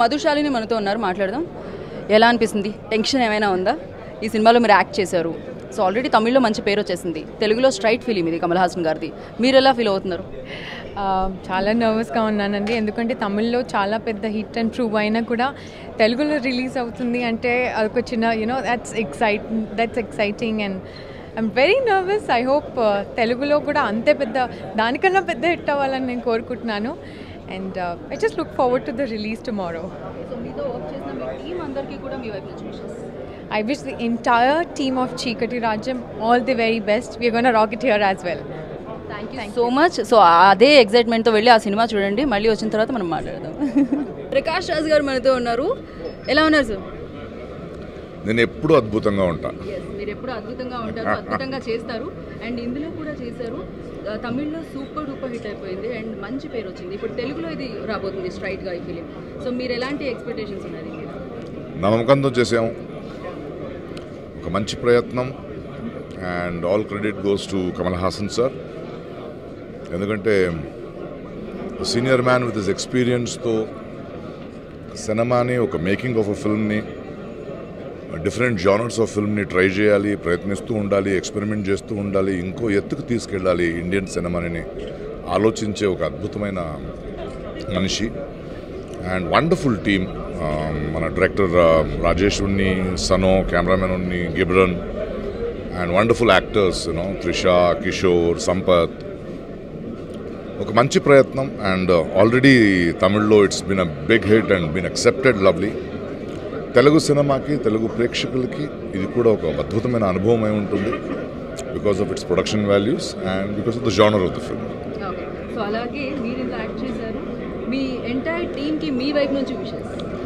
మధుశాలిని మనతో ఉన్నారు మాట్లాడదాం ఎలా అనిపిస్తుంది టెన్షన్ ఏమైనా ఉందా ఈ సినిమాలో మీరు యాక్ట్ చేశారు సో ఆల్రెడీ తమిళ్లో మంచి పేరు వచ్చేసింది తెలుగులో స్ట్రైట్ ఫిలిం ఇది కమల్ హాసన్ గారిది మీరు ఎలా ఫీల్ అవుతున్నారు ఆ, చాలా నర్వస్గా ఉన్నానండి ఎందుకంటే తమిళ్లో చాలా పెద్ద హిట్ అండ్ ప్రూవ్ అయినా కూడా తెలుగులో రిలీజ్ అవుతుంది అంటే అదొక చిన్న you know that's excite that's exciting and I'm very nervous I hope తెలుగులో కూడా అంతే పెద్ద దానికన్నా పెద్ద హిట్ అవ్వాలని నేను కోరుకుంటున్నాను and I just look forward to the release tomorrow so మీతో వర్క్ చేసిన మీ టీం అందరికీ కూడా మీ వైపు నుంచి wishes. I wish the entire team of Chikati Rajam all the very best. We're going to rock it here as well. Thank you so much so అదే ఎగ్జైట్మెంట్తో వెళ్ళి ఆ సినిమా చూడండి మళ్ళీ వచ్చిన తర్వాత మనం మాట్లాడదాం ప్రకాష్ రాజ్ గారు మనతో ఉన్నారు ఎలా ఉన్నారు సార్ నేను ఎప్పుడూ అద్భుతంగా ఉంటా మీరు ఎప్పుడు అద్భుతంగా ఉంటారు అద్భుతంగా చేస్తారు అండ్ ఇందులో కూడా చేశారు ఆ, తమిళ్లో సూపర్ డూపర్ హిట్ అయిపోయింది అండ్ మంచి పేరు వచ్చింది ఇప్పుడు తెలుగులో ఇది రాబోతుంది స్ట్రైట్ గా ఈ ఫిలిం సో మీరు ఎలాంటి ఎక్స్పెక్టేషన్స్ ఉన్నాయి దీని మీద? నమ్మకంతో చేసాము ఒక మంచి ప్రయత్నం and all credit goes to Kamal Haasan sir ఎందుకంటే సీనియర్ మ్యాన్ విత్ హిస్ ఎక్స్పీరియన్స్తో సినిమాని ఒక మేకింగ్ ఆఫ్ అ ఫిల్మ్ని డిఫరెంట్ జానర్స్ ఆఫ్ ఫిల్మ్ని ట్రై చేయాలి ప్రయత్నిస్తూ ఉండాలి ఎక్స్పెరిమెంట్ చేస్తూ ఉండాలి ఇంకో ఎత్తుకు తీసుకెళ్ళాలి ఇండియన్ సినిమాని ఆలోచించే ఒక అద్భుతమైన మనిషి అండ్ వండర్ఫుల్ టీమ్ మన director Rajesh Unni Sanu cameraman Unni Ghibran and wonderful actors you know Trisha Kishore Sampath ఒక మంచి ప్రయత్నం అండ్ ఆల్రెడీ తమిళ్లో it's been a big hit and been accepted lovely Telugu సినిమాకి తెలుగు ప్రేక్షకులకి ఇది కూడా ఒక అద్భుతమైన అనుభవం అయి ఉంటుంది because of its production values and because of the genre of the film okay so అలాగే మీరు ఇంత యాక్ట్ చేశారు మీ ఎంటైర్ టీమ్కి మీ వైపు నుంచి wishes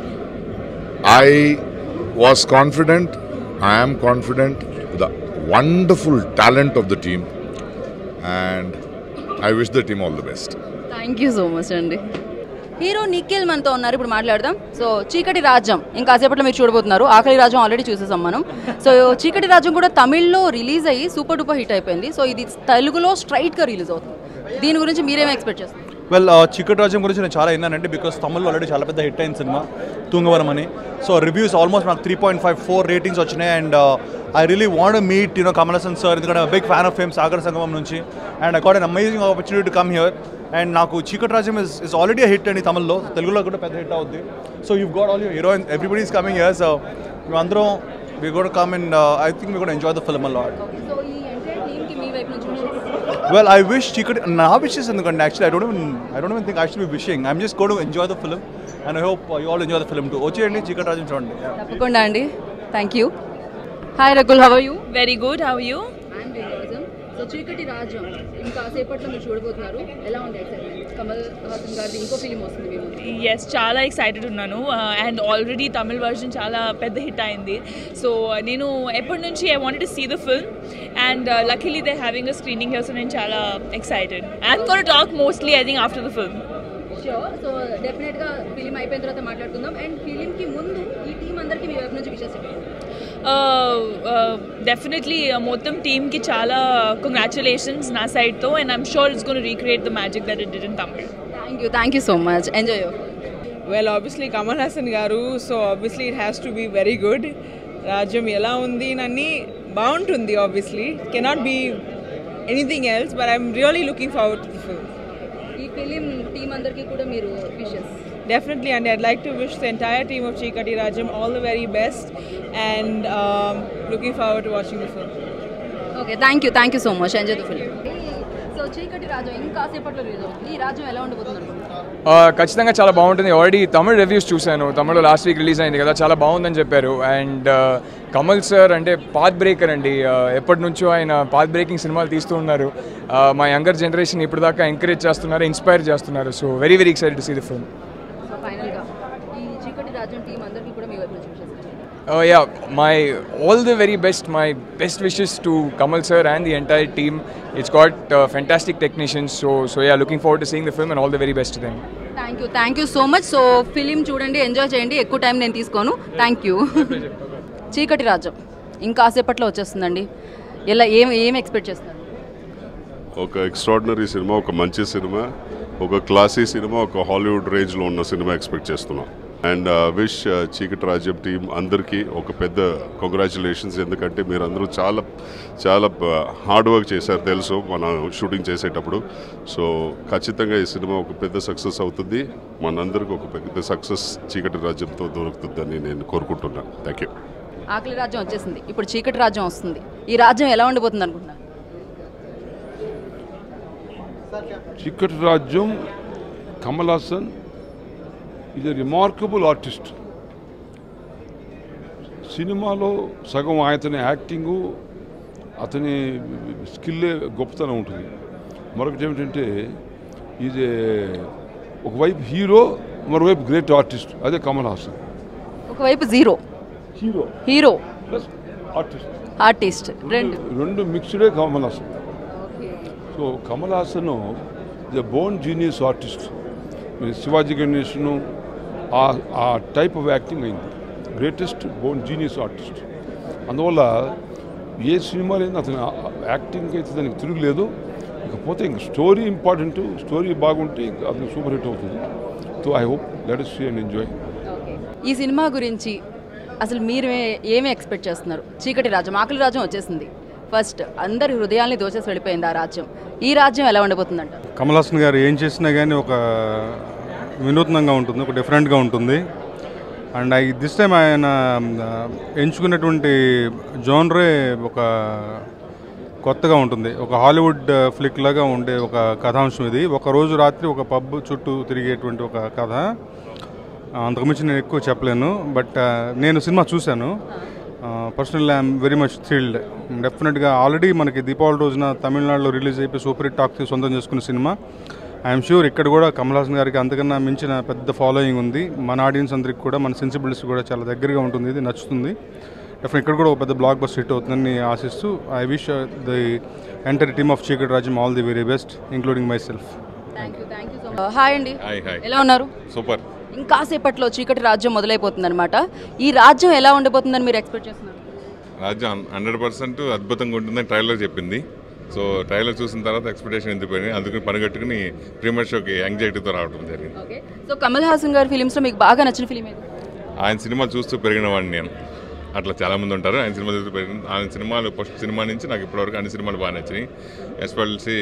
I was confident, I am confident, the wonderful talent of the team, and I wish the team all the best. Thank you so much అండి hero Nikhil మనతో ఉన్నారు ఇప్పుడు మాట్లాడదాం సో చీకటి రాజ్యం ఇంకా కాసేపట్లో మీరు చూడబోతున్నారు ఆఖరి రాజ్యం ఆల్రెడీ చూసేసాం మనం సో చీకటి రాజ్యం కూడా తమిళ్లో రిలీజ్ అయ్యి సూపర్ డూపర్ హిట్ అయిపోయింది సో ఇది తెలుగులో స్ట్రైట్గా రిలీజ్ అవుతుంది దీని గురించి మీరేం ఎక్స్పెక్ట్ చేస్తారు వెల్ చిక్కటి రాజ్యం గురించి నేను చాలా విన్నానండి బికాస్ తమిళ్లో ఆల్రెడీ చాలా పెద్ద హిట్ అయిన సినిమా తుంగవరం అని సో రివ్యూస్ ఆల్మోస్ట్ నాకు three point five four ratings వచ్చినాయి and I really want meet you know Kamal Haasan sir ఎందుకంటే big fan of fame Sagar Sangamam నుంచి and I got an amazing opportunity to come here and నాకు చీకటి రాజ్యం ఇస్ ఇస్ ఆల్రెడీ హిట్ అండి తమిళ్లో తెలుగులో కూడా పెద్ద హిట్ అవుద్ది so you got all you heroine everybody is coming here so మేమందరం we got come and I think we got enjoy the film lot so ఈ ఎంటైర్ టీమ్కి మీ వైపు నుంచి wishes. Well, I wish Chikati. నా wishes ఎందుకంటే actually I don't even I don't even think I should be wishing. I'm just going to enjoy the film and I hope uh, you all enjoy the film too. వచ్చేయండి చీకటి రాజం చూడండి తప్పకుండా అండి thank you hi Rakul have you Very good. How are you? So Cheekati Rajyam ఇంకా సేపట్లో మీరు చూడబోతున్నారు ఎలా ఉంది ఎక్సైట్మెంట్ కమల్ హాసన్ గారిది ఇంకో ఫిలిం వస్తుంది మీ ముందు Yes, చాలా ఎక్సైటెడ్ ఉన్నాను అండ్ ఆల్రెడీ తమిళ్ వర్జన్ చాలా పెద్ద హిట్ అయింది సో నేను ఎప్పటి నుంచి I wanted to see the film and luckily they having a screening here so నేను చాలా excited I'm gonna talk mostly I think after the film sure so డెఫినెట్గా film అయిపోయిన తర్వాత మాట్లాడుకుందాం అండ్ ఫిలింకి ముందు ఈ టీం అందరికీ మీ వైపు నుంచి విషెస్ డెఫినెట్లీ మొత్తం టీమ్కి చాలా కంగ్రాచులేషన్స్ నా సైడ్తో and I'm sure it's gonna recreate the magic that it did in Tamil thank you thank you so much enjoy well obviously Kamal Haasan గారు so obviously it has to be very good Rajyam ఎలా ఉంది నన్ని బాగుంటుంది obviously cannot be anything else but I'm really looking forward to the film ఈ film team అందరికీ కూడా మీరు wishes Definitely, and I'd like to wish the entire team of Chikati Rajam all the very best and um, looking forward to watching the film. Okay thank you thank you so much enjoy the film so Cheekati Rajyam ఇంకా సేపట్లో release అవుతుంది ఈ రాజ్యం ఎలా ఉండబోతుంది అనుకుంటున్నారు ఆ, ఖచ్చితంగా చాలా బాగుంటుంది ఆల్రెడీ తమిళ్ రివ్యూస్ చూశాను తమిళ్లో లాస్ట్ వీక్ రిలీజ్ అయింది కదా చాలా బాగుందని చెప్పారు అండ్ కమల్ సార్ అంటే పాత్ బ్రేకర్ అండి ఆ, ఎప్పటి నుంచో ఆయన పాత్ బ్రేకింగ్ సినిమాలు తీస్తూ ఉన్నారు ఆ, మా యంగర్ జనరేషన్ ఇప్పుడు దాకా ఎంకరేజ్ చేస్తున్నారు ఇన్స్పైర్ చేస్తున్నారు so very very excited to see the film so ఫైనల్గా ఈ చీకటి రాజ్యం టీం అందరికీ కూడా మీ వైపు నుంచి wishes Uh, yeah, my all the very best. My best wishes to Kamal sir and the entire team. It's got uh, fantastic technicians. So so yeah, looking forward to seeing the film and all the very best to them. Thank you thank you so much so film చూడండి enjoy చేయండి ఎక్కువ time నేను తీసుకోను thank you చీకటి రాజ్యం ఇంకా సేపట్లో వచ్చేస్తుందండి ఎలా ఏం ఏం ఎక్స్పెక్ట్ చేస్తున్నారు ఒక ఎక్స్ట్రాడినరీ సినిమా ఒక మంచి సినిమా ఒక క్లాసీ సినిమా ఒక హాలీవుడ్ రేంజ్లో ఉన్న సినిమా ఎక్స్పెక్ట్ చేస్తున్నాం and wish Cheekati Rajyam team అందరికీ ఒక పెద్ద కంగ్రాచులేషన్స్ ఎందుకంటే మీరు అందరూ చాలా చాలా హార్డ్ వర్క్ చేశారు తెలుసు మన షూటింగ్ చేసేటప్పుడు సో ఖచ్చితంగా ఈ సినిమా ఒక పెద్ద సక్సెస్ అవుతుంది మనందరికీ ఒక పెద్ద సక్సెస్ చీకటి రాజ్యంతో దొరుకుతుందని నేను కోరుకుంటున్నాను థ్యాంక్ యూ ఆకలి రాజ్యం వచ్చేసింది ఇప్పుడు చీకటి రాజ్యం వస్తుంది ఈ రాజ్యం ఎలా ఉండిపోతుంది అనుకుంటున్నారు చిక్కటి రాజ్యం కమల్ హాసన్ ఇది రిమార్కబుల్ ఆర్టిస్ట్ సినిమాలో సగం అతని యాక్టింగు అతని స్కిల్లే గొప్పతనం ఉంటుంది మరొకటి ఏమిటంటే ఇది ఒకవైపు హీరో మరోవైపు గ్రేట్ ఆర్టిస్ట్ అదే కమల్ హాసన్ ఒకవైపు zero hero hero plus artist artist రెండు రెండు మిక్స్డే Kamal Haasan so Kamal Haasan the born genius artist Sivaji గణేష్ను ఆ ఆ టైప్ ఆఫ్ యాక్టింగ్ అయింది గ్రేటెస్ట్ బోన్ జీనియస్ ఆర్టిస్ట్ అందువల్ల ఏ సినిమా లేదు అతని యాక్టింగ్ అయితే దానికి తిరుగులేదు ఇకపోతే ఇంక స్టోరీ ఇంపార్టెంట్ స్టోరీ బాగుంటే ఇంక అతను సూపర్ హిట్ అవుతుంది so I hope let us see and enjoy ఈ సినిమా గురించి అసలు మీరు ఏ- ఏమి ఎక్స్పెక్ట్ చేస్తున్నారు చీకటి రాజ్యం ఆకలి రాజ్యం వచ్చేసింది ఫస్ట్ అందరి హృదయాల్ని దోచేసి వెళ్ళిపోయింది ఆ రాజ్యం ఈ రాజ్యం ఎలా ఉండబోతుందంట కమల్ హాసన్ గారు ఏం చేసినా కానీ ఒక వినూత్నంగా ఉంటుంది ఒక డిఫరెంట్గా ఉంటుంది అండ్ ఐ దిస్ టైం ఆయన ఆ, ఎంచుకున్నటువంటి జోనరే ఒక కొత్తగా ఉంటుంది ఒక హాలీవుడ్ ఫ్లిక్ లాగా ఉండే ఒక కథాంశం ఇది ఒక రోజు రాత్రి ఒక పబ్ చుట్టూ తిరిగేటువంటి ఒక కథ ఆ, అంతకుమించి నేను ఎక్కువ చెప్పలేను బట్ ఆ, నేను సినిమా చూశాను personal I'm very much thrilled డెఫినెట్గా ఆల్రెడీ మనకి దీపావళి రోజున తమిళనాడులో రిలీజ్ అయిపోయి సూపర్ హిట్ టాక్ సొంతం చేసుకున్న సినిమా ఐఎమ్ షూర్ ఇక్కడ కూడా కమల్ హాసన్ గారికి అంతకన్నా మించిన పెద్ద ఫాలోయింగ్ ఉంది మన ఆడియన్స్ అందరికి కూడా మన సెన్సిబిలిటీస్ కూడా చాలా దగ్గరగా ఉంటుంది ఇది నచ్చుతుంది డెఫినెట్ ఇక్కడ కూడా ఒక పెద్ద బ్లాక్ బస్ హిట్ అవుతుందని ఆశిస్తూ I wish the entire team of Cheekati Rajyam all the very best including myself thank you thank you so much hi అండి హాయ్ హాయ్ ఎలా ఉన్నారు సూపర్ ఇంకాసేపట్లో చీకటి రాజ్యం మొదలైపోతుంది అనమాట ఈ రాజ్యం ఎలా ఉండబోతుందని మీరు ఎక్స్పెక్ట్ చేస్తున్నారు రాజ్యం హండ్రెడ్ పర్సెంట్ అద్భుతంగా ఉంటుందని ట్రైలర్ చెప్పింది సో ట్రైలర్ చూసిన తర్వాత ఎక్స్పెక్టేషన్ ఎందుకు అందుకని పనిగట్టుకుని ప్రీమియర్ షోకి యాంగ్జైటీతో రావడం జరిగింది ఓకే సో కమల్ హాసన్ గారి ఫిలిమ్స్లో మీకు బాగా నచ్చిన ఫిలిం ఏది ఆయన సినిమా చూస్తూ పెరిగిన వాడిని నేను అట్లా చాలామంది ఉంటారు ఆయన సినిమా చూస్తూ పెరిగిన ఆయన సినిమాలు ఫస్ట్ సినిమా నుంచి నాకు ఇప్పటివరకు అన్ని సినిమాలు బాగా నచ్చినాయి ఎస్పెషల్లీ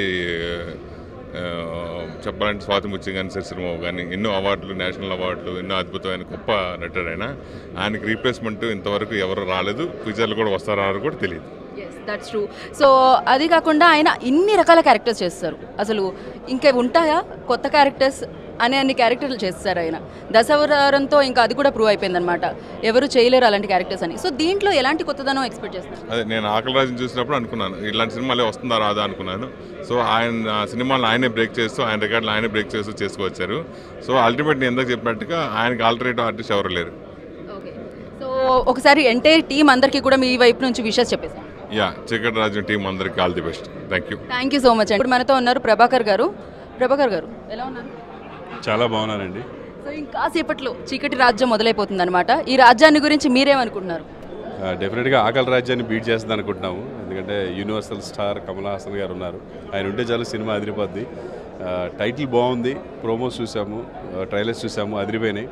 చెప్పాలంటే స్వాతి ముత్యం కానీ సినిమా కానీ ఎన్నో అవార్డులు నేషనల్ అవార్డులు ఎన్నో అద్భుతమైన గొప్ప నటుడు ఆయన ఆయనకి రీప్లేస్మెంట్ ఇంతవరకు ఎవరు రాలేదు ఫ్యూచర్లో కూడా వస్తారా కూడా తెలియదు ఎస్ దట్స్ ట్రూ సో అది కాకుండా ఆయన ఇన్ని రకాల క్యారెక్టర్స్ చేస్తారు అసలు ఇంకా ఉంటాయా కొత్త క్యారెక్టర్స్ అనే అన్ని క్యారెక్టర్లు చేస్తారు ఆయన దశవతారంతో ఇంకా అది కూడా ప్రూవ్ అయిపోయిందనమాట ఎవరు చేయలేరు అలాంటి క్యారెక్టర్స్ అని సో దీంట్లో ఎలాంటి కొత్తదనం ఎక్స్పెక్ట్ చేస్తారు అదే నేను ఆకలి రాజుని చూసినప్పుడు అనుకున్నాను ఇలాంటి సినిమాలే వస్తుందా రాదా అనుకున్నాను సో ఆయన ఆ సినిమాలను ఆయనే బ్రేక్ చేస్తూ ఆయన రికార్డులు ఆయనే బ్రేక్ చేస్తూ చేసుకువచ్చారు సో అల్టిమేట్ నేను ఎందుకు చెప్పినట్టుగా ఆయనకి ఆల్టర్నేటివ్ ఆర్టిస్ట్ ఎవరు లేరు ఓకే సో ఒకసారి ఎంటైర్ టీం అందరికీ కూడా మీ వైపు నుంచి విషెస్ చెప్పేసాం యా చీకటి రాజు టీం అందరికీ all the best thank you thank you so much అండి ఇప్పుడు మనతో ఉన్నారు ప్రభాకర్ గారు ప్రభాకర్ గారు ఎలా ఉన్నారు చాలా బాగున్నానండి సో ఇంకాసేపట్లో చీకటి రాజ్యం మొదలైపోతుంది అనమాట ఈ రాజ్యాన్ని గురించి మీరేమనుకుంటున్నారు డెఫినెట్గా ఆకలి రాజ్యాన్ని బీట్ చేస్తుంది అనుకుంటున్నాము ఎందుకంటే యూనివర్సల్ స్టార్ కమల్ హాసన్ గారు ఉన్నారు ఆయన ఉంటే చాలు సినిమా అదిరిపోద్ది ఆ, టైటిల్ బాగుంది ప్రోమోస్ చూసాము ఆ, ట్రైలర్స్ చూసాము అదిరిపోయినాయి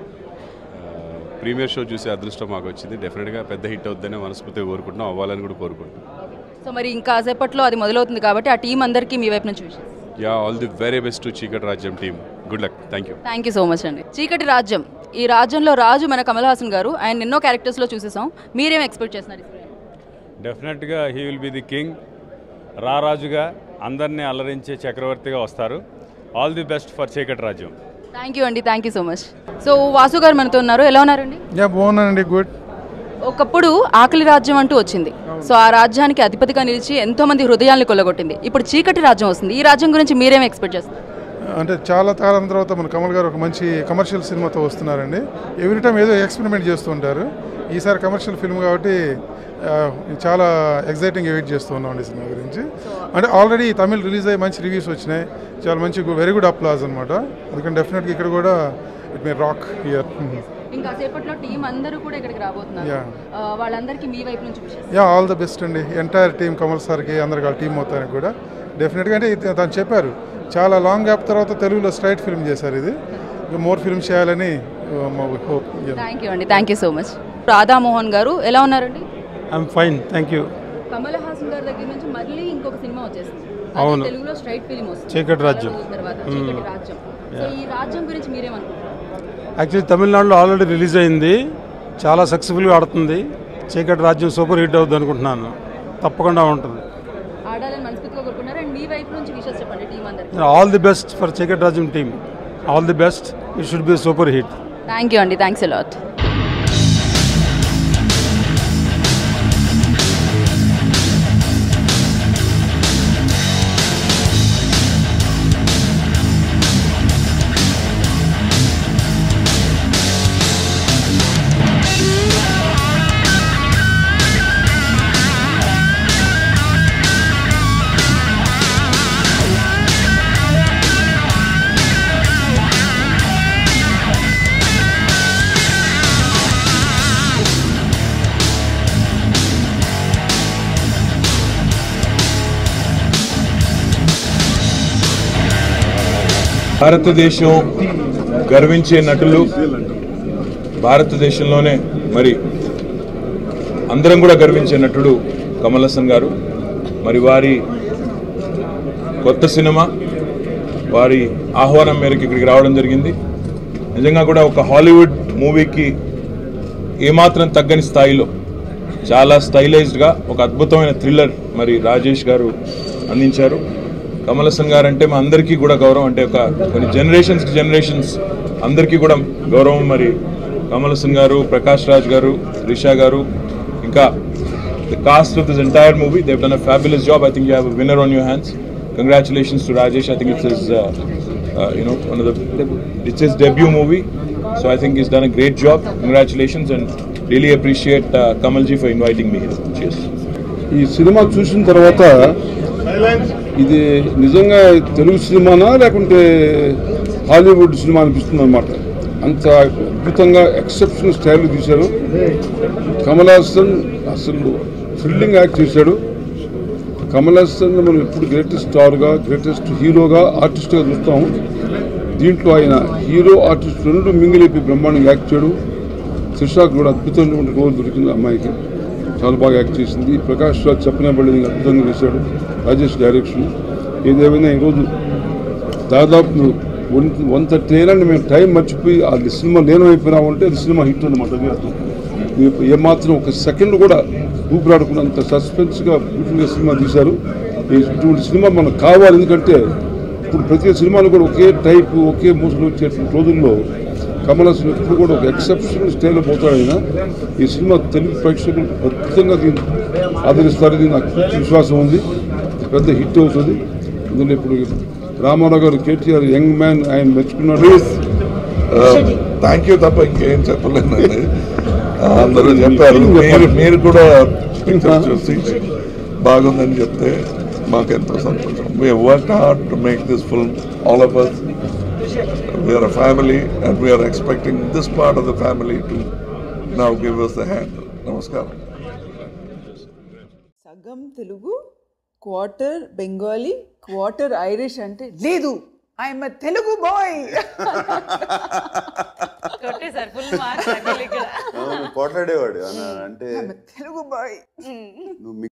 ఆ, ప్రీమియర్ షో చూసే అదృష్టం మాకు వచ్చింది డెఫినెట్గా పెద్ద హిట్ అవుద్దని మనస్ఫూర్తిగా కోరుకుంటున్నాం అవ్వాలని కూడా కోరుకుంటున్నాం సో మరి ఇంకాసేపట్లో అది మొదలవుతుంది కాబట్టి ఆ టీం అందరికీ మీ వైపు నుంచి విషయం yeah all the very best to Cheekati Rajyam team good luck thank you thank you so much అండి చీకటి రాజ్యం ఈ రాజ్యంలో రాజు మన కమల్ హాసన్ గారు ఆయన ఎన్నో క్యారెక్టర్స్లో చూసేసాం మీరేం ఎక్స్పెక్ట్ చేస్తున్నారు డెఫినెట్గా he will be the king రారాజుగా అందరినీ అలరించే చక్రవర్తిగా వస్తారు all the best for Cheekati Rajyam thank you అండి thank you so much so Vasu గారు మనతో ఉన్నారు ఎలా ఉన్నారండి యా బాగున్నానండి గుడ్ ఒకప్పుడు ఆకలి రాజ్యం అంటూ వచ్చింది సో ఆ రాజ్యానికి అధిపతిగా నిలిచి ఎంతో మంది హృదయాల్ని కొల్లగొట్టింది ఇప్పుడు చీకటి రాజ్యం వస్తుంది ఈ రాజ్యం గురించి మీరేం ఎక్స్పెక్ట్ చేస్తారు అంటే చాలా కాలం తర్వాత మన కమల్ గారు ఒక మంచి కమర్షియల్ సినిమాతో వస్తున్నారండి ఎవ్రీ టైం ఏదో ఎక్స్పెరిమెంట్ చేస్తూ ఉంటారు ఈసారి కమర్షియల్ ఫిల్మ్ కాబట్టి ఆ, చాలా ఎగ్జైటింగ్ వెయిట్ చేస్తూ ఉన్నాం ఈ సినిమా గురించి అంటే ఆల్రెడీ తమిళ్ రిలీజ్ అయ్యి మంచి రివ్యూస్ వచ్చినాయి చాలా మంచి వెరీ గుడ్ అప్లాజ్ అనమాట అందుకని డెఫినెట్గా ఇక్కడ కూడా ఇట్ మే రాక్ ఇయర్ ఇంకా సేపట్లో టీం అందరూ కూడా ఇక్కడికి రాబోతున్నారు Yeah. ఆ, వాళ్ళందరికీ మీ వైపు నుంచి విషయం యా ఆల్ ద బెస్ట్ అండి ఎంటైర్ టీం కమల్ సార్కి అందరికి వాళ్ళ టీం మొత్తానికి కూడా డెఫినెట్గా అంటే ఇది తను చెప్పారు చాలా లాంగ్ గ్యాప్ తర్వాత తెలుగులో స్ట్రైట్ ఫిల్మ్ చేశారు ఇది ఇంకా మోర్ ఫిల్మ్ చేయాలని హోప్ థ్యాంక్ యూ అండి thank you so much Radhamohan గారు ఎలా ఉన్నారండి I'm fine thank you Kamal Haasan గారి దగ్గర నుంచి మళ్ళీ ఇంకొక సినిమా వచ్చేసింది అదే అవును. తెలుగులో స్ట్రైట్ ఫిలిం వస్తుంది చీకటి రాజ్యం. చాలా రోజుల తర్వాత మ్మ్. చీకటి రాజ్యం సో ఈ రాజ్యం గురించి మీరేమనుకుంటున్నారు యాక్చువల్లీ తమిళనాడులో ఆల్రెడీ రిలీజ్ అయింది చాలా సక్సెస్ఫుల్గా ఆడుతుంది చీకటి రాజ్యం సూపర్ హిట్ అవుతుంది అనుకుంటున్నాను తప్పకుండా ఉంటుంది ఆడాలని మనస్ఫూర్తిగా కోరుకున్నారు అండ్ మీ వైపు నుంచి విషయాలు చెప్పండి టీం అందరికి all the best for Cheekati Rajyam team all the best it should be super hit thank you అండి థ్యాంక్స్ అలాట్ భారతదేశం గర్వించే నటులు భారతదేశంలోనే మరి అందరం కూడా గర్వించే నటుడు కమల్ హాసన్ గారు మరి వారి కొత్త సినిమా వారి ఆహ్వానం మేరకు ఇక్కడికి రావడం జరిగింది నిజంగా కూడా ఒక హాలీవుడ్ మూవీకి ఏమాత్రం తగ్గని స్థాయిలో చాలా స్టైలైజ్డ్గా ఒక అద్భుతమైన థ్రిల్లర్ మరి రాజేష్ గారు అందించారు కమల్ హాసన్ గారు అంటే మా అందరికీ కూడా గౌరవం అంటే ఒక కొన్ని జనరేషన్స్ జనరేషన్స్ అందరికీ కూడా గౌరవం మరి కమల్ హాసన్ గారు ప్రకాష్ రాజ్ గారు రిషా గారు ఇంకా the cast of this entire movie they've done a fabulous job I think you have winner on your hands congratulations to Rajesh I think it's is you know one of the it's his debut movie so i think he's done a great job congratulations and really appreciate uh, kamalji for inviting me here cheers ఈ సినిమా చూసిన తర్వాత ఇది నిజంగా తెలుగు సినిమానా లేకుంటే Hollywood cinema అనిపిస్తుంది అనమాట అంత అద్భుతంగా ఎక్సెప్షనల్ స్టైల్ తీశారు కమల్ హాసన్ అసలు థ్రిల్లింగ్ యాక్ట్ చేశాడు కమల్ హాసన్ మనం ఎప్పుడు గ్రేటెస్ట్ స్టార్గా గ్రేటెస్ట్ హీరోగా ఆర్టిస్ట్గా చూస్తాము దీంట్లో ఆయన హీరో ఆర్టిస్ట్ రెండు మింగిలిపి బ్రహ్మాండంగా యాక్ట్ చేయడు త్రిషాకు కూడా అద్భుతమైనటువంటి రోల్ దొరికింది అమ్మాయికి చాలా బాగా యాక్ట్ చేసింది ప్రకాష్ రాజ్ చెప్పిన పడి అద్భుతంగా చేశాడు రాజేష్ డైరెక్షన్ ఏదేమైనా ఈరోజు దాదాపు వన్ వన్ థర్టీ అయినా మేము టైం మర్చిపోయి ఆ సినిమా లేనమైపోయినామంటే అది సినిమా హిట్ అనమాట అది అర్థం ఏ- ఏమాత్రం ఒక సెకండ్ కూడా ఊపిరాడుకున్నంత సస్పెన్స్గా బ్యూటిఫుల్గా సినిమా తీశారు ఈ- ఇటువంటి సినిమా మనకు కావాలి ఎందుకంటే ఇప్పుడు ప్రతి సినిమాలు కూడా ఒకే టైప్ ఒకే మూసలు వచ్చేటువంటి రోజుల్లో కమల్ హాసన్ ఎప్పుడు కూడా ఒక ఎక్సెప్షనల్ స్టైల్లో పోతాడు ఆయన ఈ సినిమా తెలుగు ప్రేక్షకులు అద్భుతంగా దీన్ని ఆదరిస్తారని నాకు పూర్తి విశ్వాసం ఉంది ఇది పెద్ద హిట్ అవుతుంది ఇందులో ఇప్పుడు రామారావు గారు కేటీఆర్ యంగ్ మ్యాన్ ఆయన మెచ్చుకున్నాడు థ్యాంక్ యూ తప్ప ఇంకేం చెప్పలేనండి అందరూ చెప్పారు మీరు మీరు కూడా పిక్చర్ చూసి బాగుందని చెప్తే మాకెంతో సంతోషం we work hard to make this film all of us we're a family and we're expecting this part of the family to now give us the hand నమస్కారం సగం Telugu quarter Bengali quarter Irish అంటే లేదు I'm Telugu bye అవును, పోట్లాడేవాడు అవును, అంటే Telugu bye నువ్వు